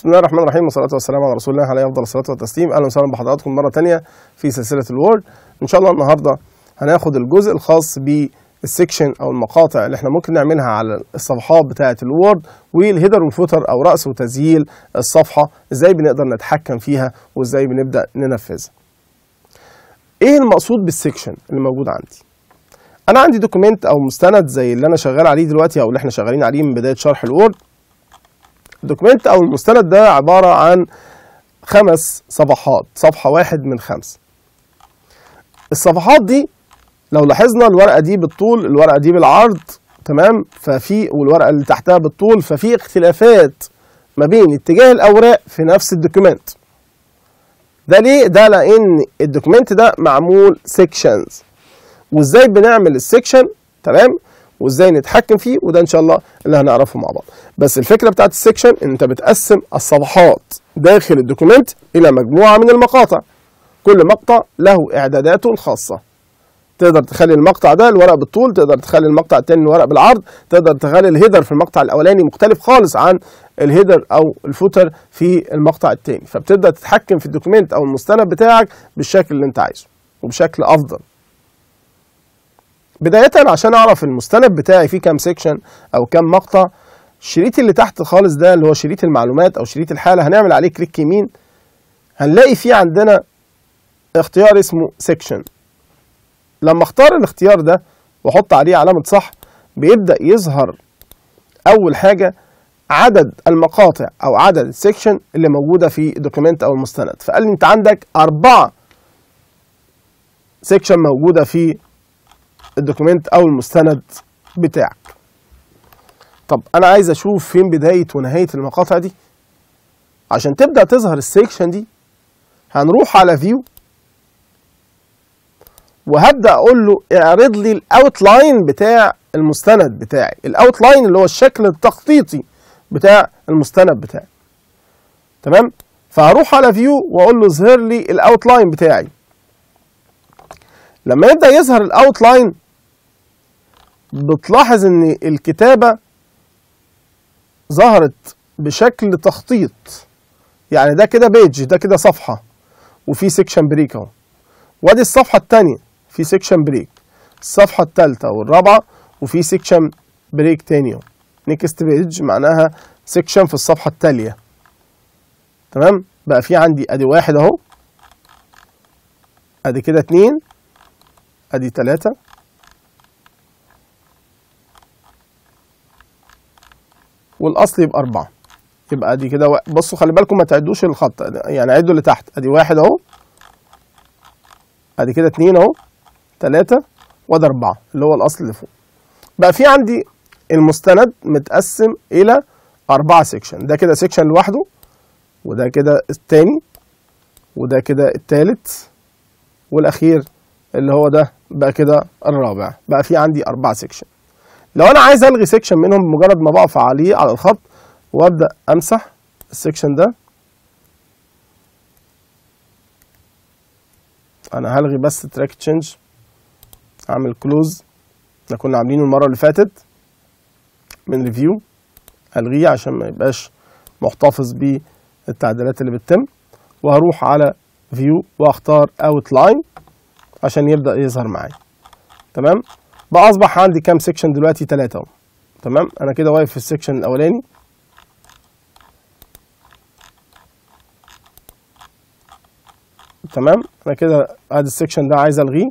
بسم الله الرحمن الرحيم والصلاة والسلام على رسول الله عليه أفضل الصلاة والتسليم أهلا وسهلا بحضراتكم مرة تانية في سلسلة الوورد إن شاء الله النهاردة هناخد الجزء الخاص بالسكشن أو المقاطع اللي احنا ممكن نعملها على الصفحات بتاعة الوورد والهيدر والفوتر أو رأس وتسجيل الصفحة إزاي بنقدر نتحكم فيها وإزاي بنبدأ ننفذها إيه المقصود بالسكشن اللي موجود عندي أنا عندي دوكيمنت أو مستند زي اللي أنا شغال عليه دلوقتي أو اللي احنا شغالين عليه من بداية شرح الوورد الدوكيمنت او المستند ده عباره عن خمس صفحات صفحه واحد من خمس الصفحات دي لو لاحظنا الورقه دي بالطول الورقه دي بالعرض تمام ففي والورقه اللي تحتها بالطول ففي اختلافات ما بين اتجاه الاوراق في نفس الدوكيمنت ده ليه ده لان الدوكيمنت ده معمول سيكشنز وازاي بنعمل السيكشن تمام وازاي نتحكم فيه وده ان شاء الله اللي هنعرفه مع بعض بس الفكره بتاعت السكشن ان انت بتقسم الصفحات داخل الدوكيمنت الى مجموعه من المقاطع كل مقطع له اعداداته الخاصه تقدر تخلي المقطع ده الورق بالطول تقدر تخلي المقطع التاني الورق بالعرض تقدر تخلي الهيدر في المقطع الاولاني مختلف خالص عن الهيدر او الفوتر في المقطع التاني فبتبدا تتحكم في الدوكيمنت او المستند بتاعك بالشكل اللي انت عايزه وبشكل افضل بداية عشان أعرف المستند بتاعي فيه كام سيكشن أو كام مقطع الشريط اللي تحت خالص ده اللي هو شريط المعلومات أو شريط الحالة هنعمل عليه كليك يمين هنلاقي فيه عندنا اختيار اسمه سيكشن لما اختار الاختيار ده واحط عليه علامة صح بيبدأ يظهر أول حاجة عدد المقاطع أو عدد السيكشن اللي موجودة في الدوكيمنت أو المستند فقال لي أنت عندك أربعة سيكشن موجودة في الدوكيمنت او المستند بتاعك طب انا عايز اشوف فين بدايه ونهايه المقاطع دي عشان تبدا تظهر السيكشن دي هنروح على فيو وهبدا اقول له اعرض لي الاوتلاين بتاع المستند بتاعي الاوتلاين اللي هو الشكل التخطيطي بتاع المستند بتاعي تمام فهروح على فيو واقول له اظهر لي الاوتلاين بتاعي لما يبدا يظهر الاوتلاين بتلاحظ ان الكتابه ظهرت بشكل تخطيط يعني ده كده بيج ده كده صفحه وفي سيكشن بريك اهو وادي الصفحه الثانيه في سيكشن بريك الصفحه الثالثه والرابعه وفي سيكشن بريك تاني اهو نيكست بيج معناها سيكشن في الصفحه التاليه تمام بقى في عندي ادي واحد اهو ادي كده اتنين ادي تلاتة والاصل يبقى اربعة يبقى ادي كده و... بصوا خلي بالكم ما تعدوش الخط يعني عدوا اللي تحت ادي واحد اهو ادي كده اتنين اهو تلاتة وادي اربعة اللي هو الاصل اللي فوق بقى في عندي المستند متقسم الى اربعة سيكشن ده كده سيكشن لوحده وده كده التاني وده كده التالت والاخير اللي هو ده بقى كده الرابع بقى في عندي أربعة سيكشن لو أنا عايز ألغي سيكشن منهم بمجرد ما بقف عليه على الخط وأبدأ أمسح السيكشن ده أنا هلغي بس تراك تشينج أعمل كلوز احنا كنا عاملينه المرة اللي فاتت من ريفيو ألغيه عشان ما يبقاش محتفظ بالتعديلات اللي بتتم وهروح على فيو واختار اوت لاين عشان يبدا يظهر معايا تمام بقى اصبح عندي كام سيكشن دلوقتي ثلاثة اهو تمام انا كده واقف في السيكشن الاولاني تمام انا كده ادي السيكشن ده عايز الغيه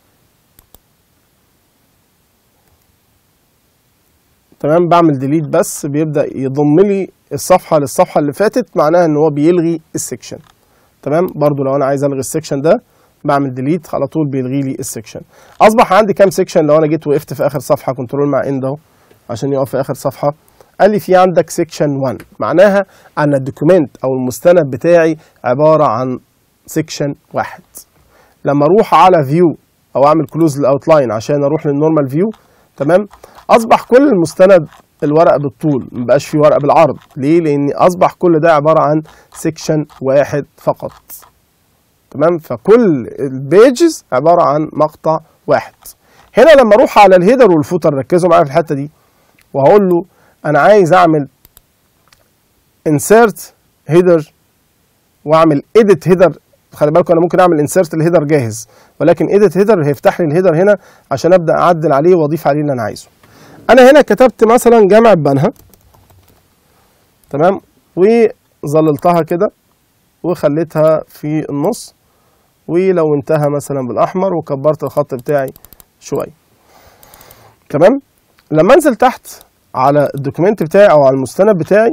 تمام بعمل ديليت بس بيبدا يضم لي الصفحه للصفحه اللي فاتت معناها ان هو بيلغي السيكشن تمام برضو لو انا عايز الغي السيكشن ده بعمل ديليت على طول بيلغي لي السكشن اصبح عندي كام سكشن لو انا جيت وقفت في اخر صفحه كنترول مع اند اهو عشان يقف في اخر صفحه قال لي في عندك سكشن 1 معناها ان الدوكيمنت او المستند بتاعي عباره عن سكشن واحد لما اروح على فيو او اعمل كلوز للاوتلاين عشان اروح للنورمال فيو تمام اصبح كل المستند الورق بالطول مبقاش في ورق بالعرض ليه لان اصبح كل ده عباره عن سكشن واحد فقط تمام فكل البيجز عباره عن مقطع واحد هنا لما اروح على الهيدر والفوتر ركزوا معايا في الحته دي وهقول له انا عايز اعمل insert هيدر واعمل اديت هيدر خلي بالكم انا ممكن اعمل انسيرت الهيدر جاهز ولكن اديت هيدر هيفتح لي الهيدر هنا عشان ابدا اعدل عليه واضيف عليه اللي انا عايزه انا هنا كتبت مثلا جامعه بنها تمام وظللتها كده وخليتها في النص ولونتها مثلا بالاحمر وكبرت الخط بتاعي شويه تمام لما انزل تحت على الدوكيمنت بتاعي او على المستند بتاعي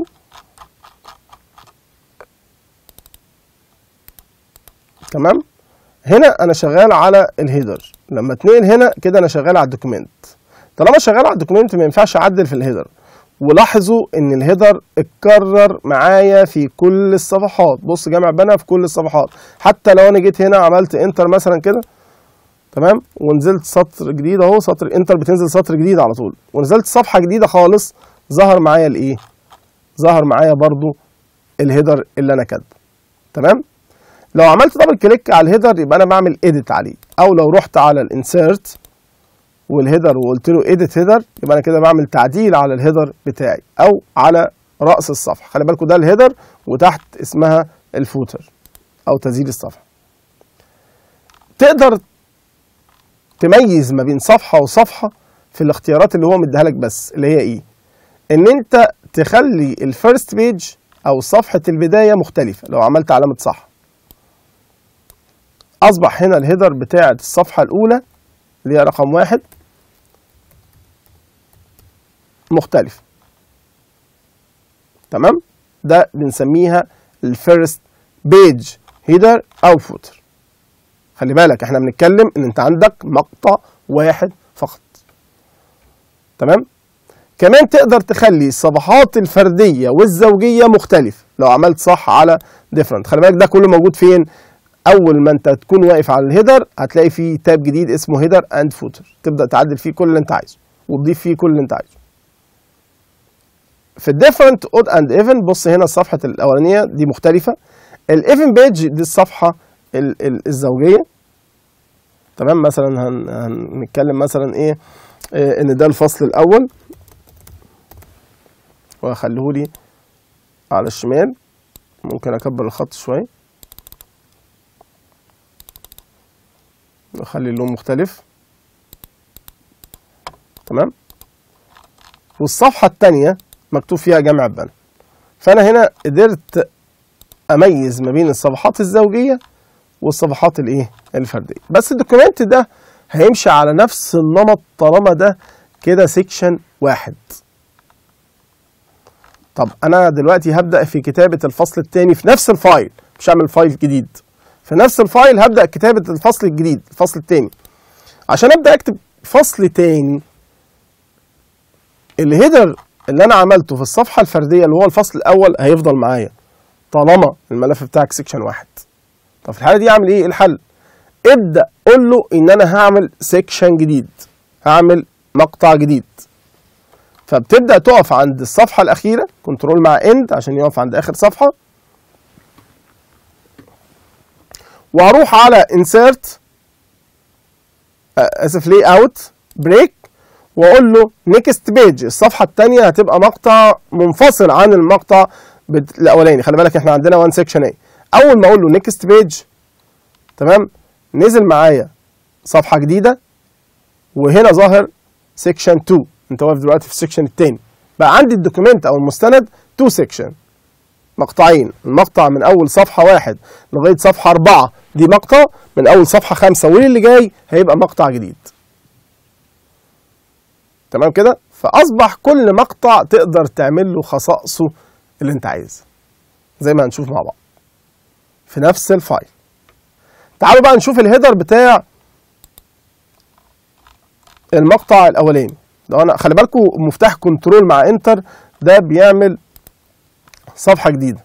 تمام هنا انا شغال على الهيدر لما اتنقل هنا كده انا شغال على الدوكيمنت طالما شغال على الدوكيمنت ما ينفعش اعدل في الهيدر ولاحظوا ان الهيدر اتكرر معايا في كل الصفحات بص جامع بنا في كل الصفحات حتى لو انا جيت هنا عملت انتر مثلا كده تمام ونزلت سطر جديد اهو سطر انتر بتنزل سطر جديد على طول ونزلت صفحه جديده خالص ظهر معايا الايه ظهر معايا برضو الهيدر اللي انا كاتبه تمام لو عملت دبل كليك على الهيدر يبقى انا بعمل اديت عليه او لو رحت على الانسيرت والهيدر وقلت له اديت هيدر يبقى انا كده بعمل تعديل على الهيدر بتاعي او على راس الصفحه خلي بالكم ده الهيدر وتحت اسمها الفوتر او تزيين الصفحه تقدر تميز ما بين صفحه وصفحه في الاختيارات اللي هو مديها لك بس اللي هي ايه ان انت تخلي الفيرست بيج او صفحه البدايه مختلفه لو عملت علامه صح اصبح هنا الهيدر بتاعه الصفحه الاولى اللي هي رقم واحد مختلف تمام ده بنسميها الفيرست بيج هيدر او فوتر خلي بالك احنا بنتكلم ان انت عندك مقطع واحد فقط تمام كمان تقدر تخلي الصفحات الفرديه والزوجيه مختلف لو عملت صح على ديفرنت خلي بالك ده كله موجود فين اول ما انت تكون واقف على الهيدر هتلاقي فيه تاب جديد اسمه هيدر اند فوتر تبدا تعدل فيه كل اللي انت عايزه وتضيف فيه كل اللي انت عايزه في الديفرنت اود اند ايفن بص هنا الصفحه الاولانيه دي مختلفه الايفن بيج دي الصفحه ال- ال- الزوجيه تمام مثلا هن- هنتكلم مثلا ايه آه، ان ده الفصل الاول واخليه لي على الشمال ممكن اكبر الخط شويه نخلي اللون مختلف تمام والصفحة التانية مكتوب فيها جمع بنا فأنا هنا قدرت أميز ما بين الصفحات الزوجية والصفحات الإيه الفردية بس الدوكيمنت ده هيمشي على نفس النمط طالما ده كده سيكشن واحد طب أنا دلوقتي هبدأ في كتابة الفصل التاني في نفس الفايل مش هعمل فايل جديد في نفس الفايل هبدأ كتابة الفصل الجديد الفصل التاني عشان أبدأ أكتب فصل تاني الهيدر اللي أنا عملته في الصفحة الفردية اللي هو الفصل الأول هيفضل معايا طالما الملف بتاعك سيكشن واحد طب في الحالة دي أعمل إيه الحل؟ ابدأ قول له إن أنا هعمل سيكشن جديد هعمل مقطع جديد فبتبدأ تقف عند الصفحة الأخيرة كنترول مع اند عشان يقف عند آخر صفحة وهروح على انسيرت اسف لي اوت بريك واقول له نيكست بيج الصفحه الثانيه هتبقى مقطع منفصل عن المقطع بت- الاولاني خلي بالك احنا عندنا وان سيكشن ايه اول ما اقول له نيكست بيج تمام نزل معايا صفحه جديده وهنا ظاهر سيكشن 2 انت واقف دلوقتي في السيكشن الثاني بقى عندي الدوكيمنت او المستند 2 سيكشن مقطعين المقطع من اول صفحه واحد لغايه صفحه اربعه دي مقطع من اول صفحه خمسه واللي جاي هيبقى مقطع جديد تمام كده فاصبح كل مقطع تقدر تعمل له خصائصه اللي انت عايزها زي ما هنشوف مع بعض في نفس الفايل تعالوا بقى نشوف الهيدر بتاع المقطع الاولاني لو انا خلي بالكم مفتاح كنترول مع انتر ده بيعمل صفحه جديده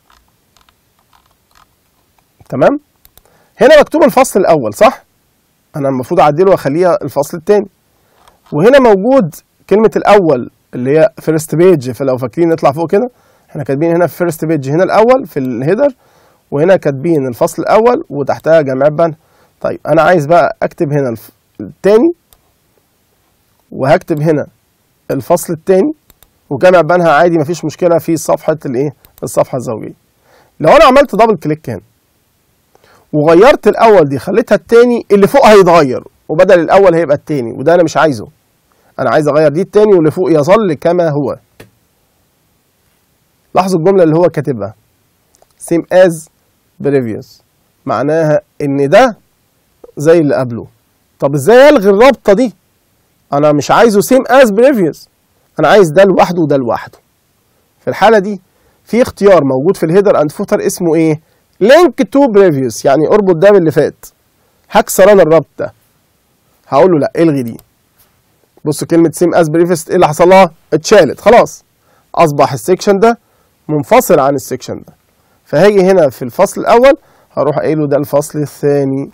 تمام هنا مكتوب الفصل الاول صح انا المفروض اعدله واخليها الفصل الثاني وهنا موجود كلمه الاول اللي هي فيرست بيج فلو فاكرين نطلع فوق كده احنا كاتبين هنا في فيرست بيج هنا الاول في الهيدر وهنا كاتبين الفصل الاول وتحتها جمع بنا طيب انا عايز بقى اكتب هنا الف- التاني وهكتب هنا الفصل التاني وجمع بينها عادي مفيش مشكله في صفحه الايه الصفحه الزوجيه لو انا عملت دبل كليك هنا وغيرت الاول دي خليتها التاني اللي فوق هيتغير وبدل الاول هيبقى التاني وده انا مش عايزه انا عايز اغير دي التاني واللي فوق يظل كما هو لاحظوا الجمله اللي هو كاتبها same as previous معناها ان ده زي اللي قبله طب ازاي الغي الرابطه دي انا مش عايزه same as previous انا عايز ده لوحده وده لوحده في الحاله دي في اختيار موجود في الهيدر اند فوتر اسمه ايه لينك تو بريفيوس يعني اربط ده باللي فات هكسر انا الربط ده هقول له لا الغي دي بص كلمه سيم از بريفيوس ايه اللي حصل لها اتشالت خلاص اصبح السكشن ده منفصل عن السكشن ده فهاجي هنا في الفصل الاول هروح قايل له ده الفصل الثاني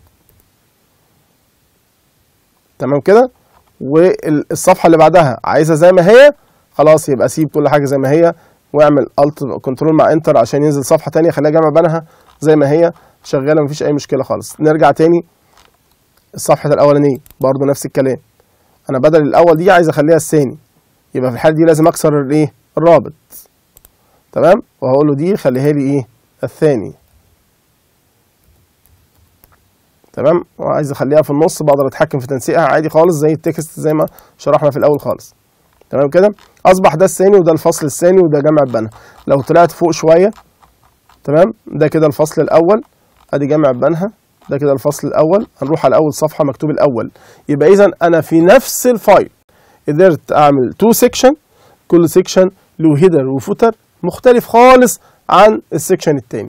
تمام كده والصفحه اللي بعدها عايزها زي ما هي خلاص يبقى سيب كل حاجه زي ما هي واعمل الت كنترول مع انتر عشان ينزل صفحه تانية خليها جمع بينها زي ما هي شغاله مفيش اي مشكله خالص نرجع تاني الصفحه الاولانيه برضو نفس الكلام انا بدل الاول دي عايز اخليها الثاني يبقى في الحاله دي لازم اكسر الايه الرابط تمام وهقول له دي خليها لي ايه الثاني تمام وعايز اخليها في النص بقدر اتحكم في تنسيقها عادي خالص زي التكست زي ما شرحنا في الاول خالص تمام كده اصبح ده الثاني وده الفصل الثاني وده جمع بنها لو طلعت فوق شويه تمام ده كده الفصل الاول ادي جمع بنها ده كده الفصل الاول هنروح على اول صفحه مكتوب الاول يبقى اذا انا في نفس الفايل قدرت اعمل تو سيكشن كل سيكشن له هيدر وفوتر مختلف خالص عن السيكشن التاني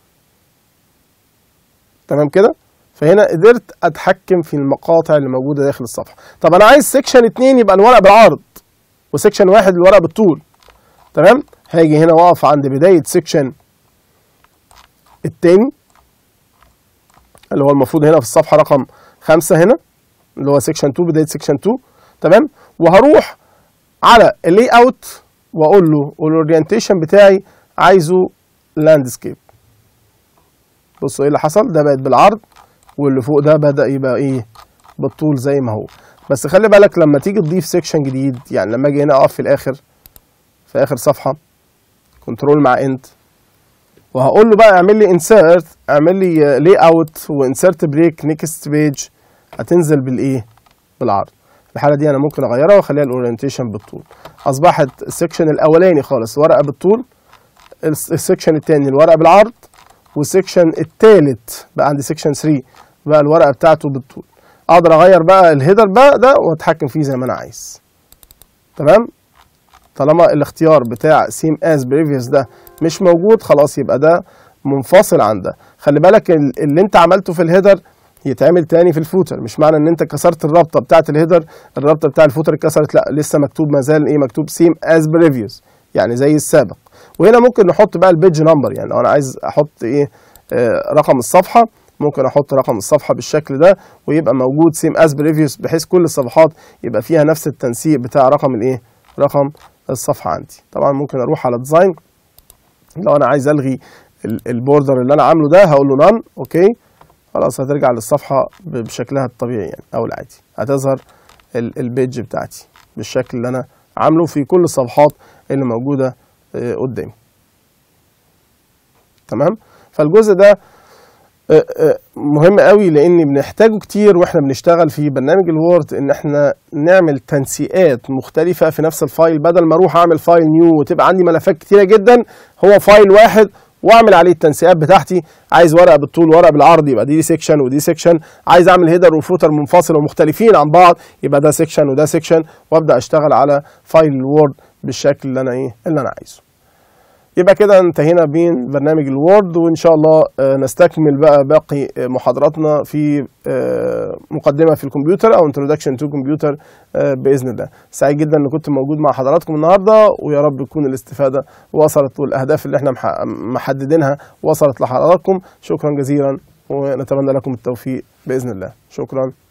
تمام كده فهنا قدرت اتحكم في المقاطع اللي موجوده داخل الصفحه طب انا عايز سيكشن اتنين يبقى الورق بالعرض وسيكشن واحد الورق بالطول تمام هاجي هنا واقف عند بدايه سيكشن التاني اللي هو المفروض هنا في الصفحه رقم خمسة هنا اللي هو سيكشن 2 بدايه سيكشن 2 تمام وهروح على اللي اوت واقول له الاورينتيشن بتاعي عايزه لاندسكيب بصوا ايه اللي حصل ده بقت بالعرض واللي فوق ده بدا يبقى ايه بالطول زي ما هو بس خلي بالك لما تيجي تضيف سيكشن جديد يعني لما اجي هنا اقف في الاخر في اخر صفحه كنترول مع انت وهقول له بقى اعمل لي انسيرت اعمل لي لي اوت وانسيرت بريك نيكست بيج هتنزل بالايه بالعرض الحاله دي انا ممكن اغيرها واخليها الاورينتيشن بالطول اصبحت السكشن الاولاني خالص ورقه بالطول السكشن الثاني الورقه بالعرض والسكشن الثالث بقى عندي سكشن 3 بقى الورقه بتاعته بالطول اقدر اغير بقى الهيدر بقى ده واتحكم فيه زي ما انا عايز تمام طالما الاختيار بتاع سيم از بريفيوس ده مش موجود خلاص يبقى ده منفصل عن ده خلي بالك اللي انت عملته في الهيدر يتعمل تاني في الفوتر مش معنى ان انت كسرت الرابطه بتاعه الهيدر الرابطه بتاع الفوتر اتكسرت لا لسه مكتوب ما زال ايه مكتوب سيم از بريفيوس يعني زي السابق وهنا ممكن نحط بقى البيج نمبر يعني لو انا عايز احط ايه آه رقم الصفحه ممكن احط رقم الصفحه بالشكل ده ويبقى موجود سيم از بريفيوس بحيث كل الصفحات يبقى فيها نفس التنسيق بتاع رقم الايه رقم الصفحه عندي طبعا ممكن اروح على ديزاين لو انا عايز الغي البوردر اللي انا عامله ده هقول له نان اوكي خلاص هترجع للصفحه بشكلها الطبيعي يعني او العادي هتظهر البيج بتاعتي بالشكل اللي انا عامله في كل الصفحات اللي موجوده قدامي تمام فالجزء ده مهم قوي لان بنحتاجه كتير واحنا بنشتغل في برنامج الوورد ان احنا نعمل تنسيقات مختلفه في نفس الفايل بدل ما اروح اعمل فايل نيو وتبقى عندي ملفات كتيره جدا هو فايل واحد واعمل عليه التنسيقات بتاعتي عايز ورقه بالطول ورقه بالعرض يبقى دي سيكشن ودي سيكشن عايز اعمل هيدر وفوتر منفصل ومختلفين عن بعض يبقى ده سيكشن وده سيكشن وابدا اشتغل على فايل الوورد بالشكل اللي انا ايه اللي انا عايزه يبقى كده انتهينا من برنامج الوورد وان شاء الله نستكمل بقى باقي محاضراتنا في مقدمه في الكمبيوتر او انتروداكشن تو كمبيوتر باذن الله سعيد جدا ان كنت موجود مع حضراتكم النهارده ويا رب تكون الاستفاده وصلت والاهداف اللي احنا محددينها وصلت لحضراتكم شكرا جزيلا ونتمنى لكم التوفيق باذن الله شكرا